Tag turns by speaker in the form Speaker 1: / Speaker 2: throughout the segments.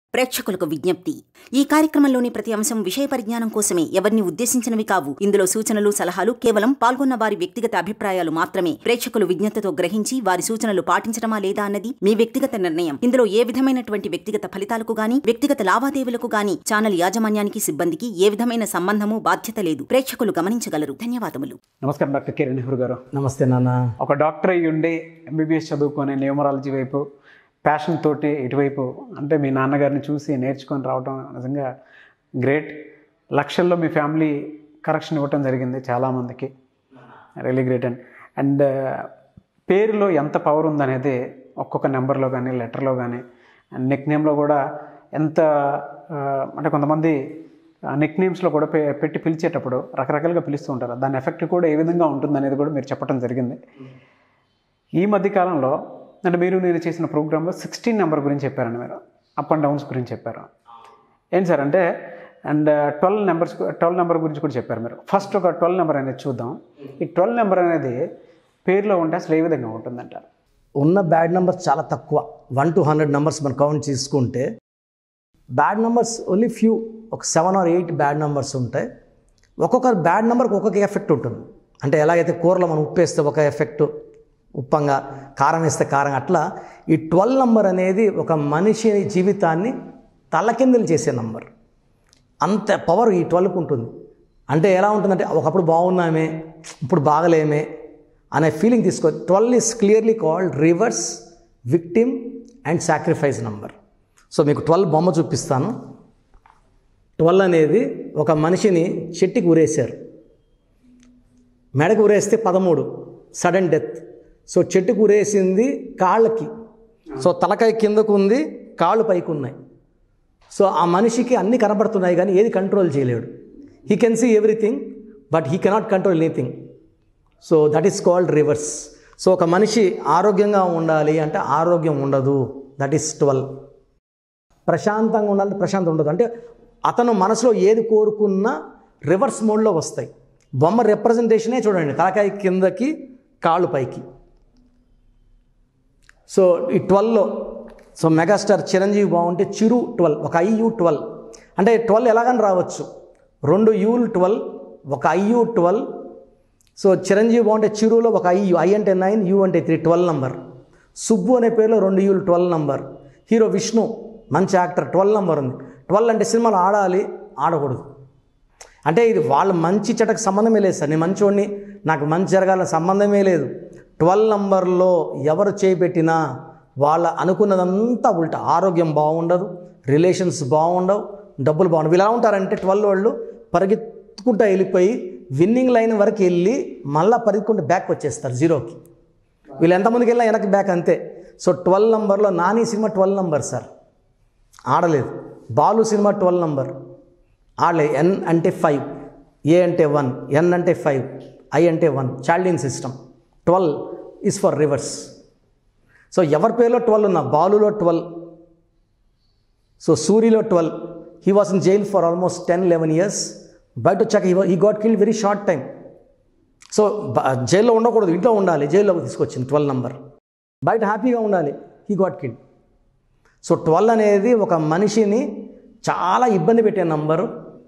Speaker 1: ప్రేక్షకులకు విజ్ఞప్తి ఈ కార్యక్రమంలోని ప్రతి అంశం విషయ పరిజ్ఞానం కోసమే ఎవరిని ఉద్దేశించినవి కావు ఇందులో సూచనలు సలహాలు కేవలం పాల్గొన్న వారి వ్యక్తిగత అభిప్రాయాలు మాత్రమే ప్రేక్షకులు విజ్ఞతతో గ్రహించి వారి సూచనలు పాటించడమా లేదా అన్నది మీ వ్యక్తిగత నిర్ణయం ఇందులో ఏ విధమైనటువంటి వ్యక్తిగత ఫలితాలకు గాని వ్యక్తిగత లావాదేవీలకు గాని ఛానల్ యాజమాన్యానికి సిబ్బందికి ఏ విధమైన సంబంధము బాధ్యత లేదు ప్రేక్షకులు గమనించగలరు ధన్యవాదములు
Speaker 2: నమస్కారం డాక్టర్ కిరణ్ నెహ్రూ గారు
Speaker 3: నమస్తే నాన్న
Speaker 2: ఒక డాక్టర్ అయ్యి ఉండి ఎంబీబీఎస్ చదువుకొని న్యూమరాలజీ వైపు ప్యాషన్ తోటి ఇటువైపు అంటే మీ నాన్నగారిని చూసి నేర్చుకొని రావడం నిజంగా గ్రేట్ లక్షల్లో మీ ఫ్యామిలీ కరెక్షన్ ఇవ్వటం జరిగింది చాలామందికి రియలీ గ్రేట్ అండ్ అండ్ పేరులో ఎంత పవర్ ఉందనేది ఒక్కొక్క నెంబర్లో కానీ లెటర్లో కానీ అండ్ నెక్ నేమ్లో కూడా ఎంత ఆ, అంటే కొంతమంది నెక్ నేమ్స్లో కూడా పె- పెట్టి పిలిచేటప్పుడు రకరకాలుగా పిలుస్తూ ఉంటారు దాని ఎఫెక్ట్ కూడా ఏ విధంగా ఉంటుందనేది కూడా మీరు చెప్పడం జరిగింది ఈ మధ్య కాలంలో అంటే మీరు నేను చేసిన ప్రోగ్రాంలో సిక్స్టీన్ నెంబర్ గురించి చెప్పారండి మీరు అప్ అండ్ డౌన్స్ గురించి చెప్పారు ఏంటి సార్ అంటే and twelve numbers twelve number గురించి కూడా చెప్పారు మీరు ఫస్ట్ ఒక ట్వెల్వ్ నెంబర్ అనేది చూద్దాం ఈ ట్వెల్వ్ నెంబర్ అనేది పేరులో ఉంటే అసలు ఏ విధంగా ఉంటుందంటారు
Speaker 3: ఉన్న బ్యాడ్ నెంబర్స్ చాలా తక్కువ వన్ టు హండ్రెడ్ నెంబర్స్ మనం కౌంట్ చేసుకుంటే బ్యాడ్ నెంబర్స్ ఓన్లీ ఫ్యూ ఒక seven or eight bad numbers ఉంటాయి ఒక్కొక్క బ్యాడ్ నెంబర్కి ఒక్కొక్క ఎఫెక్ట్ ఉంటుంది అంటే ఎలాగైతే కూరలో మనం ఉప్పు వేస్తే ఒక ఎఫెక్ట్ ఉప్పంగా కారం వేస్తే కారం అట్లా ఈ ట్వెల్వ్ నెంబర్ అనేది ఒక మనిషి జీవితాన్ని తలకిందులు చేసే నంబర్ అంత పవర్ ఈ ట్వెల్వ్కి ఉంటుంది అంటే ఎలా ఉంటుందంటే ఒకప్పుడు బాగున్నామే ఇప్పుడు బాగలేమే అనే ఫీలింగ్ తీసుకో twelve is clearly called reverse victim and sacrifice number so మీకు ట్వెల్వ్ బొమ్మ చూపిస్తాను ట్వెల్వ్ అనేది ఒక మనిషిని చెట్టుకి ఊరేశారు మెడకు ఊరేస్తే పదమూడు సడన్ డెత్ సో చెట్టుకు ఊరేసింది కాళ్ళకి సో తలకాయ కిందకు ఉంది కాళ్ళు పైకి ఉన్నాయి సో ఆ మనిషికి అన్నీ కనబడుతున్నాయి కానీ ఏది కంట్రోల్ చేయలేడు he can see everything but he cannot control anything so that is called reverse so ఒక మనిషి ఆరోగ్యంగా ఉండాలి అంటే ఆరోగ్యం ఉండదు దట్ ఈస్ ట్వెల్వ్ ప్రశాంతంగా ఉండాలి ప్రశాంతం ఉండదు అంటే అతను మనసులో ఏది కోరుకున్నా రివర్స్ మోడ్లో వస్తాయి బొమ్మ రిప్రజెంటేషనే చూడండి తలకాయ కిందకి కాళ్ళు పైకి సో ఈ ట్వెల్వ్లో సో మెగాస్టార్ చిరంజీవి బాగుంటే చిరు ట్వెల్వ్ ఒక ఐయు ట్వెల్వ్ అంటే ట్వెల్వ్ ఎలాగని రావచ్చు రెండు యూలు ట్వెల్వ్ ఒక ఐయు ట్వెల్వ్ సో చిరంజీవి బాగుంటే చిరులో ఒక ఐ ఐ అంటే నైన్ యూ అంటే త్రీ ట్వెల్వ్ నంబర్ సుబ్బు అనే పేరులో రెండు యూలు ట్వెల్వ్ నంబర్ హీరో విష్ణు మంచి యాక్టర్ ట్వెల్వ్ నంబర్ ఉంది ట్వెల్వ్ అంటే సినిమాలు ఆడాలి ఆడకూడదు అంటే ఇది వాళ్ళ మంచి చెటకు సంబంధమే లేదు సార్ నేను మంచోడిని నాకు మంచి జరగాలని సంబంధమే లేదు ట్వెల్వ్ నంబర్లో ఎవరు చేపెట్టినా వాళ్ళ అనుకున్నదంతా ఉల్టా ఆరోగ్యం బాగుండదు రిలేషన్స్ బాగుండవు డబ్బులు బాగుండవు వీళ్ళు ఎలా ఉంటారంటే ట్వెల్వ్ వాళ్ళు పరిగెత్తుకుంటూ వెళ్ళిపోయి విన్నింగ్ లైన్ వరకు వెళ్ళి మళ్ళీ పరిగెత్తుకుంటూ బ్యాక్ వచ్చేస్తారు జీరోకి వీళ్ళు ఎంతమందికి వెళ్ళినా వెనక్కి బ్యాక్ అంతే సో ట్వెల్వ్ నంబర్లో నాని సినిమా ట్వెల్వ్ నంబర్ సార్ ఆడలేదు బాలు సినిమా ట్వెల్వ్ నంబర్ ఆడలే ఎన్ అంటే ఫైవ్ ఏ అంటే వన్ ఎన్ అంటే ఫైవ్ ఐ అంటే one Chaldean system twelve is for reverse so ఎవరి పేరులో ట్వెల్వ్ ఉన్నా బాలులో ట్వెల్వ్ సో సూరిలో twelve he was in jail for almost ten eleven years బయట వచ్చాక he got kill very short time so బ- జైల్లో ఉండకూడదు ఇంట్లో ఉండాలి జైల్లోకి తీసుకొచ్చింది ట్వెల్వ్ నంబర్ బయట హ్యాపీగా ఉండాలి he got kill so twelve అనేది ఒక మనిషిని చాలా ఇబ్బంది పెట్టే నంబరు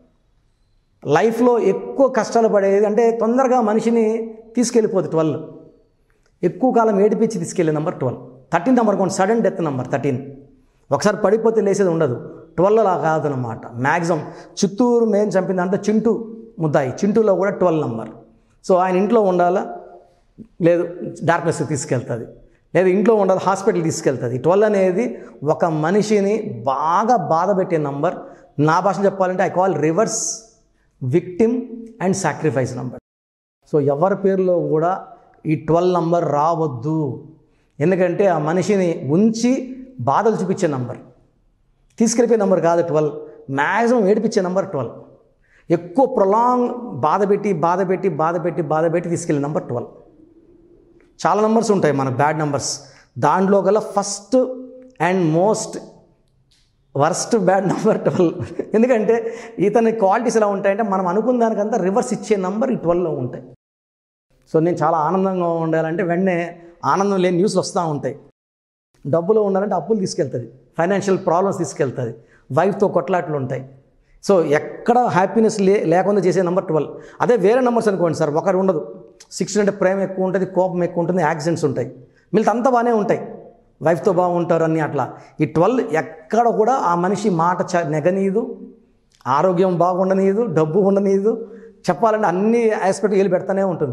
Speaker 3: లైఫ్లో ఎక్కువ కష్టాలు పడేది అంటే తొందరగా మనిషిని తీసుకెళ్ళిపోదు ట్వెల్వ్ ఎక్కువ కాలం ఏడిపించి తీసుకెళ్ళే నెంబర్ ట్వెల్వ్ థర్టీన్ నెంబర్ కొన్ని సడన్ డెత్ నెంబర్ థర్టీన్ ఒకసారి పడిపోతే లేసేది ఉండదు ట్వెల్వ్ అలా కాదనమాట మ్యాక్సిమం చిత్తూరు మేము చంపిన దాంట్లో చింటూ ముద్దాయి చింటూలో కూడా ట్వెల్వ్ నెంబర్ సో ఆయన ఇంట్లో ఉండాలా లేదు డార్క్నెస్కి తీసుకెళ్తుంది లేదు ఇంట్లో ఉండదు హాస్పిటల్ తీసుకెళ్తుంది ట్వెల్వ్ అనేది ఒక మనిషిని బాగా బాధ పెట్టే నంబర్ నా భాష చెప్పాలంటే I call reverse victim and sacrifice number so ఎవరి పేరులో కూడా ఈ ట్వెల్వ్ నంబర్ రావద్దు ఎందుకంటే ఆ మనిషిని ఉంచి బాధలు చూపించే నంబర్ తీసుకెళ్ళిపోయే నంబర్ కాదు ట్వెల్వ్ మ్యాక్సిమం ఏడిపించే నంబర్ ట్వెల్వ్ ఎక్కువ ప్రొలాంగ్ బాధ పెట్టి బాధ పెట్టి బాధ పెట్టి బాధ పెట్టి తీసుకెళ్ళే నంబర్ ట్వెల్వ్ చాలా నంబర్స్ ఉంటాయి మన బ్యాడ్ నంబర్స్ దాంట్లో గల first and most worst bad number twelve ఎందుకంటే ఇతని క్వాలిటీస్ ఎలా ఉంటాయంటే మనం అనుకున్న దానికంతా రివర్స్ ఇచ్చే నంబర్ ఈ ట్వెల్వ్లో ఉంటాయి సో నేను చాలా ఆనందంగా ఉండాలంటే వెంటనే ఆనందం లేని న్యూస్లు వస్తూ ఉంటాయి డబ్బులో ఉండాలంటే అప్పులు తీసుకెళ్తుంది ఫైనాన్షియల్ ప్రాబ్లమ్స్ తీసుకెళ్తుంది వైఫ్తో కొట్లాట్లు ఉంటాయి సో ఎక్కడ హ్యాపీనెస్ లే లేకుండా చేసే నెంబర్ ట్వెల్వ్ అదే వేరే నెంబర్స్ అనుకోండి సార్ ఒకరు ఉండదు సిక్స్టీన్ అంటే ప్రేమ ఎక్కువ ఉంటుంది కోపం ఎక్కువ ఉంటుంది యాక్సిడెంట్స్ ఉంటాయి మిగతా అంతా బాగానే ఉంటాయి వైఫ్తో బాగుంటారు అన్నీ అట్లా ఈ ట్వెల్వ్ ఎక్కడ కూడా ఆ మనిషి మాట చ నెగనీయదు ఆరోగ్యం బాగుండనీయదు డబ్బు ఉండనీయదు చెప్పాలంటే అన్ని ఆస్పెక్ట్ వెళ్ళి పెడతానే ఉంటుంది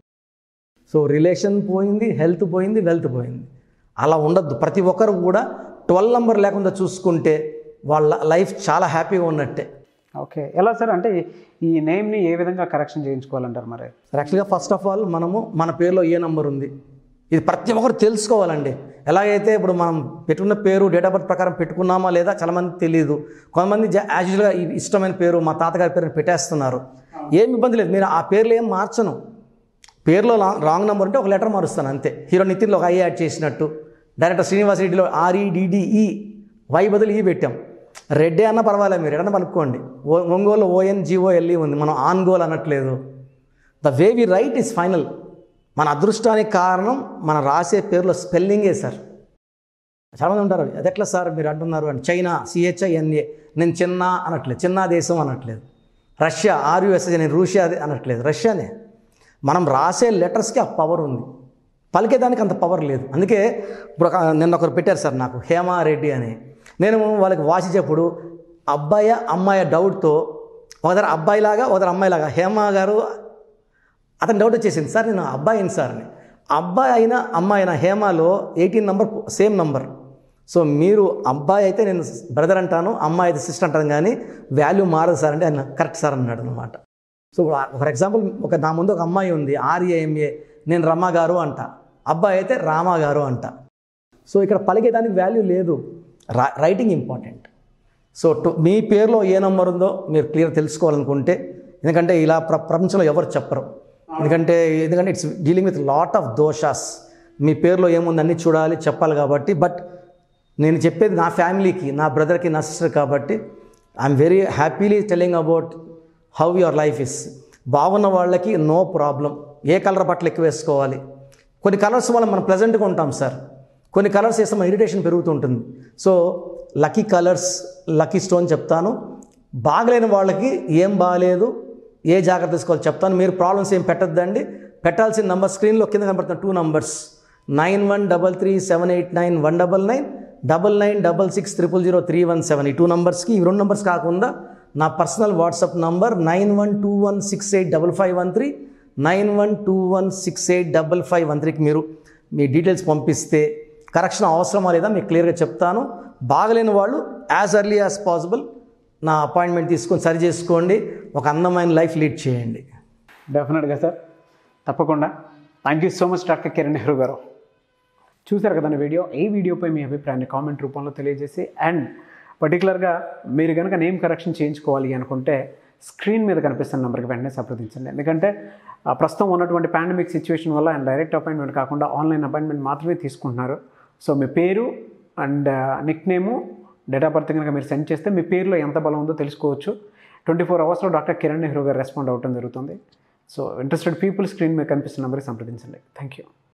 Speaker 3: సో రిలేషన్ పోయింది హెల్త్ పోయింది వెల్త్ పోయింది అలా ఉండద్దు ప్రతి ఒక్కరు కూడా ట్వెల్వ్ నెంబర్ లేకుండా చూసుకుంటే వాళ్ళ లైఫ్ చాలా హ్యాపీగా ఉన్నట్టే
Speaker 2: ఓకే ఎలా సార్ అంటే ఈ నేమ్ని ఏ విధంగా కరెక్షన్ చేయించుకోవాలంటారు మరి
Speaker 3: యాక్చువల్గా ఫస్ట్ ఆఫ్ ఆల్ మనము మన పేరులో ఏ నంబర్ ఉంది ఇది ప్రతి ఒక్కరు తెలుసుకోవాలండి ఎలాగైతే ఇప్పుడు మనం పెట్టుకున్న పేరు డేట్ ఆఫ్ బర్త్ ప్రకారం పెట్టుకున్నామా లేదా చాలామంది తెలియదు కొంతమంది యాజ్ యూజువల్గా ఈ ఇష్టమైన పేరు మా తాతగారి పేరుని పెట్టేస్తున్నారు ఏం ఇబ్బంది లేదు మీరు ఆ పేర్లు ఏం మార్చను పేరులో లా- రాంగ్ నెంబర్ ఉంటే ఒక లెటర్ మారుస్తాను అంతే హీరో నితిన్లో ఒక ఐ యాడ్ చేసినట్టు డైరెక్టర్ శ్రీనివాస్ రెడ్డిలో ఆర్ఈడిడిఈ వై బదులు ఈ పెట్టాం రెడ్డే అన్న పర్వాలేదు మీరు ఎడన పలుపుకోండి ఓ ఒంగోలు ఓఎన్జిఓఎల్ఈ ఉంది మనం ఆన్ గోల్ అనట్లేదు the way we write is final మన అదృష్టానికి కారణం మన రాసే పేరులో స్పెల్లింగే సార్ చాలామంది ఉంటారు అది ఎట్లా సార్ మీరు అంటున్నారు అంటే చైనా సిహెచ్ఐఎన్ఏ నేను చిన్న అనట్లేదు చిన్న దేశం అనట్లేదు రష్యా ఆర్యుఎస్ఏ నేను రూషియా అనట్లేదు రష్యానే మనం రాసే లెటర్స్కి ఆ పవర్ ఉంది పలికేదానికి అంత పవర్ లేదు అందుకే ఇప్పుడు ఒక నిన్న ఒకరు పెట్టారు సార్ నాకు హేమారెడ్డి అని నేను వాళ్ళకి వాసిచేప్పుడు అబ్బాయి అమ్మాయి డౌట్తో ఒకదారు అబ్బాయిలాగా ఒకదారు అమ్మాయిలాగా హేమ గారు అతను డౌట్ వచ్చేసింది సార్ నేను అబ్బాయిని సార్ అని అబ్బాయి అయినా అమ్మాయి అయినా హేమాలో eighteen number same number so మీరు అబ్బాయి అయితే నేను బ్రదర్ అంటాను అమ్మాయి అయితే సిస్టర్ అంటాను కానీ వాల్యూ మారదు సార్ అంటే ఆయన కరెక్ట్ సార్ అన్నాడు అనమాట సో ఫర్ ఎగ్జాంపుల్ ఒక నా ముందు ఒక అమ్మాయి ఉంది ఆర్ఏఎంఏ నేను రమ్మ గారు అంట అబ్బాయి అయితే రామ గారు అంట సో ఇక్కడ పలికేదానికి వాల్యూ లేదు రా రైటింగ్ ఇంపార్టెంట్ సో టు మీ పేరులో ఏ నెంబర్ ఉందో మీరు క్లియర్ తెలుసుకోవాలనుకుంటే ఎందుకంటే ఇలా ప్ర ప్రపంచంలో ఎవరు చెప్పరు ఎందుకంటే ఎందుకంటే it's dealing with lot of doshas మీ పేరులో ఏముంది అన్నీ చూడాలి చెప్పాలి కాబట్టి బట్ నేను చెప్పేది నా ఫ్యామిలీకి నా బ్రదర్కి నా సిస్టర్ కాబట్టి I'm very happily telling about how your life is బాగున్న వాళ్ళకి నో ప్రాబ్లం ఏ కలర్ బట్టలు ఎక్కువ వేసుకోవాలి కొన్ని కలర్స్ వల్ల మనం ప్లెజెంట్గా ఉంటాం సార్ కొన్ని కలర్స్ వేస్తే మన ఇరిటేషన్ పెరుగుతుంటుంది so lucky colours lucky stone చెప్తాను బాగలేని వాళ్ళకి ఏం బాగాలేదు ఏ జాగ్రత్త తీసుకోవాలి చెప్తాను మీరు ప్రాబ్లమ్స్ ఏం పెట్టద్దండి పెట్టాల్సిన నంబర్ స్క్రీన్లో కింద కనబడుతున్న two numbers nine one double three seven eight nine one double nine double nine double six triple zero three one seven ఈ టూ నంబర్స్కి ఈ రెండు నంబర్స్ కాకుండా నా personal WhatsApp number nine one two one six eight double five one three nine one two one six eight double five one త్రీకి మీరు మీ details పంపిస్తే correction అవసరమా లేదా మీకు క్లియర్గా చెప్తాను బాగలేని వాళ్ళు యాజ్ ఎర్లీ యాజ్ పాసిబుల్ నా అపాయింట్మెంట్ తీసుకొని సరి చేసుకోండి ఒక అందమైన లైఫ్ లీడ్ చేయండి
Speaker 2: డెఫినెట్గా సార్ తప్పకుండా thank you so much doctor Kiran Nehru garu చూశారు కదా వీడియో ఈ వీడియోపై మీ అభిప్రాయాన్ని కామెంట్ రూపంలో తెలియజేసి అండ్ పర్టికులర్గా మీరు కనుక నేమ్ కరెక్షన్ చేయించుకోవాలి అనుకుంటే స్క్రీన్ మీద కనిపిస్తున్న నెంబర్కి వెంటనే సంప్రదించండి ఎందుకంటే ఆ, ప్రస్తుతం ఉన్నటువంటి పాండమిక్ సిచ్యువేషన్ వల్ల ఆయన డైరెక్ట్ అపాయింట్మెంట్ కాకుండా ఆన్లైన్ అపాయింట్మెంట్ మాత్రమే తీసుకుంటున్నారు సో మీ పేరు and nick name date of birth కనుక మీరు సెండ్ చేస్తే మీ పేరులో ఎంత బలం ఉందో తెలుసుకోవచ్చు ట్వంటీ ఫోర్ అవర్స్లో డాక్టర్ కిరణ్ నెహ్రూ గారు రెస్పాండ్ అవ్వడం జరుగుతుంది సో ఇంట్రెస్టెడ్ పీపుల్ స్క్రీన్ మీద కనిపిస్తున్న నెంబర్కి సంప్రదించండి థ్యాంక్ యూ